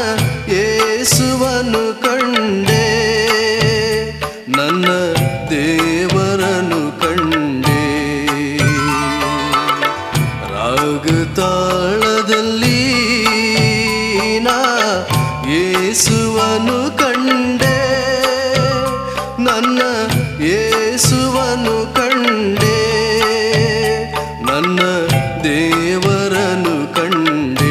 ಯೇಸುವನು ಕಂಡೆ ನನ್ನ ದೇವರನು ಕಂಡೆ ರಾಗ ತಾಳದಲ್ಲಿ ನಾ ಯೇಸುವನು ಕಂಡೆ ನನ್ನ ಯೇಸುವನು ಕಂಡೆ ನನ್ನ ದೇವರನು ಕಂಡೆ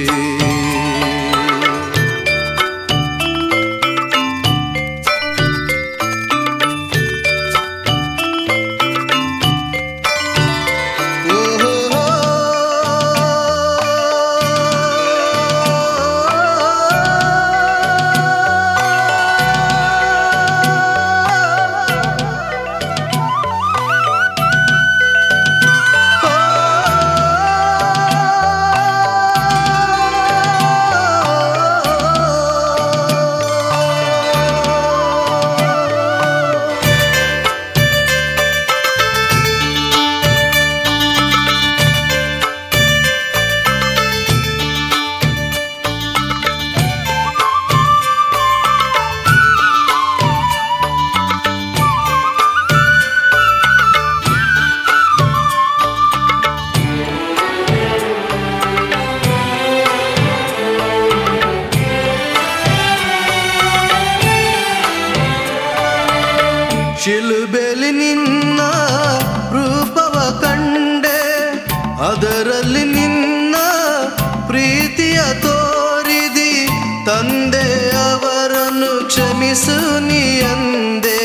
ಶಿಲುಬೆಲಿ ನಿನ್ನ ರೂಪವ ಕಂಡೆ ಅದರಲ್ಲಿ ನಿನ್ನ ಪ್ರೀತಿಯ ತೋರಿದಿ ತಂದೆ ಅವರನ್ನು ಕ್ಷಮಿಸು ನೀಯಂದೆ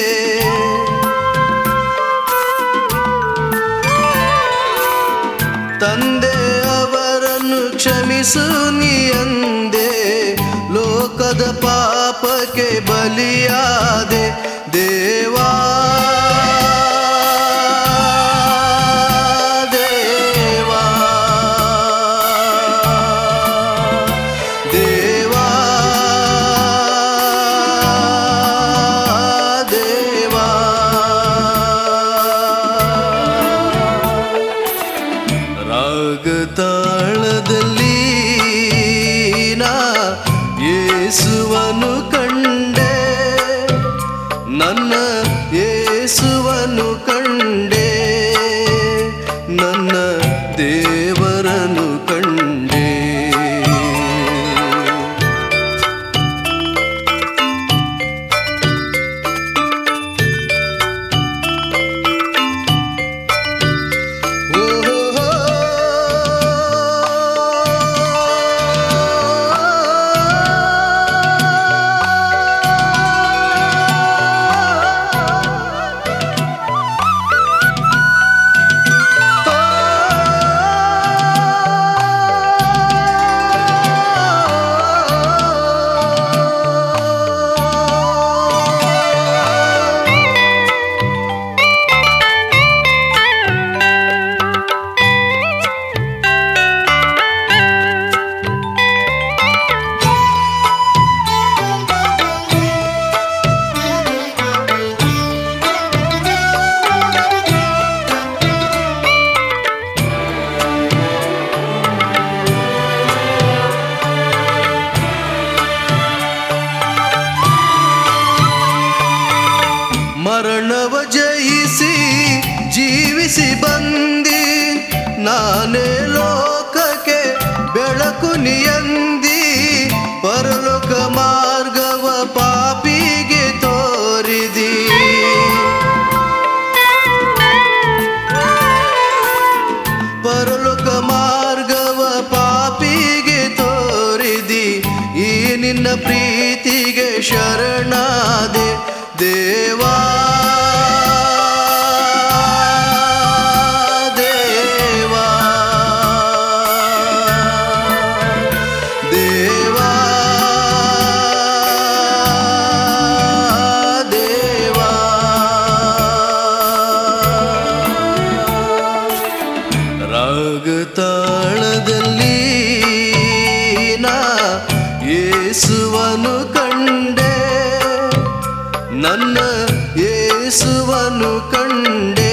ತಂದೆ ಅವರನ್ನು ಕ್ಷಮಿಸು ನೀಯಂದೆ ಲೋಕದ ಪಾಪಕ್ಕೆ ಬಲಿಯಾದೆ ದೇವಾ ದೇವಾ ದೇವಾ ದೇವಾ ರಾಗ ತಾಳದಲ್ಲಿ ನಾ ಯೇಸುವನು ಕಂಡೆ ನನ್ನ ಯೇಸುವನು ಕಂಡೆ ನನ್ನ ದೇವರನು ಕಂಡೆ ಮರಣವ ಜಯಿಸಿ ಜೀವಿಸಿ ಬಂದಿ ನಾನೇ ಲೋಕಕ್ಕೆ ಬೆಳಕು ನಿಯಂದಿ ಪರಲೋಕ ಮಾರ್ಗವ ಪಾಪಿಗೆ ತೋರಿದಿ ಪರಲೋಕ ಮಾರ್ಗವ ಪಾಪಿಗೆ ತೋರಿದಿ ಈ ನಿನ್ನ ಪ್ರೀತಿಗೆ ಶರಣಾದೆ ದೇವಾ ದೇವಾ ದೇವಾ ದೇವಾ ರಾಗ ತಾಳದಲ್ಲಿ ನಾ ಯೇಸುವನು ಕಂಡೆ ನನ್ನ ಯೇಸುವನು ಕಂಡೆ